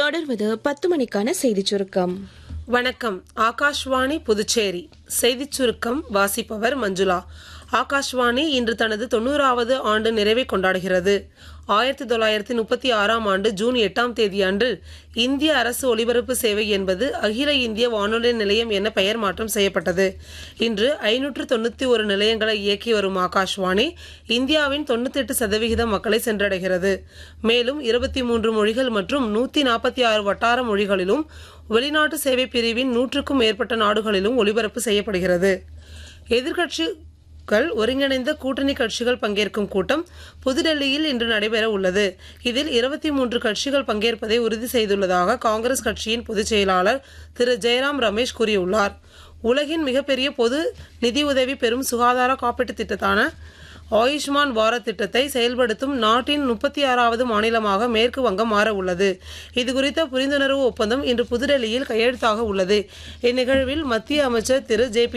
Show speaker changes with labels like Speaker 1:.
Speaker 1: தொடர்வது பத்து மணிக்கான செய்திச் சுருக்கம்
Speaker 2: வணக்கம் ஆகாஷ்வாணி புதுச்சேரி செய்திச் சுருக்கம் வாசிப்பவர் மஞ்சுளா ஆகாஷ்வாணி இன்று தனது தொண்ணூறாவது ஆண்டு நிறைவை கொண்டாடுகிறது ஆயிரத்தி தொள்ளாயிரத்தி முப்பத்தி ஆறாம் ஆண்டு ஜூன் எட்டாம் தேதி அன்று இந்திய அரசு ஒலிபரப்பு சேவை என்பது அகில இந்திய வானொலி நிலையம் என பெயர் மாற்றம் செய்யப்பட்டது இன்று ஐநூற்று தொண்ணூற்றி ஒரு நிலையங்களை இயக்கி வரும் ஆகாஷ்வாணி இந்தியாவின் தொண்ணூத்தெட்டு சதவிகித மக்களை சென்றடைகிறது மேலும் இருபத்தி மூன்று மொழிகள் மற்றும் நூற்றி நாற்பத்தி ஆறு வட்டார மொழிகளிலும் வெளிநாட்டு சேவை பிரிவின் நூற்றுக்கும் மேற்பட்ட நாடுகளிலும் ஒலிபரப்பு செய்யப்படுகிறது எதிர்க்கட்சிகள் ஒருங்கிணைந்த கூட்டணி கட்சிகள் பங்கேற்கும் கூட்டம் புதுடெல்லியில் இன்று நடைபெற உள்ளது இதில் இருபத்தி மூன்று கட்சிகள் பங்கேற்பதை உறுதி செய்துள்ளதாக காங்கிரஸ் கட்சியின் பொதுச் செயலாளர் திரு ஜெயராம் ரமேஷ் கூறியுள்ளார் உலகின் மிகப்பெரிய பொது நிதியுதவி பெறும் சுகாதார காப்பீட்டுத் திட்டத்தான ஆயுஷ்மான் பாரத் திட்டத்தை செயல்படுத்தும் நாட்டின் முப்பத்தி ஆறாவது மாநிலமாக மேற்கு வங்கம் மாற உள்ளது இதுகுறித்த புரிந்துணர்வு ஒப்பந்தம் இன்று புதுடெல்லியில் கையெழுத்தாக உள்ளது இந்நிகழ்வில் மத்திய அமைச்சர் திரு ஜே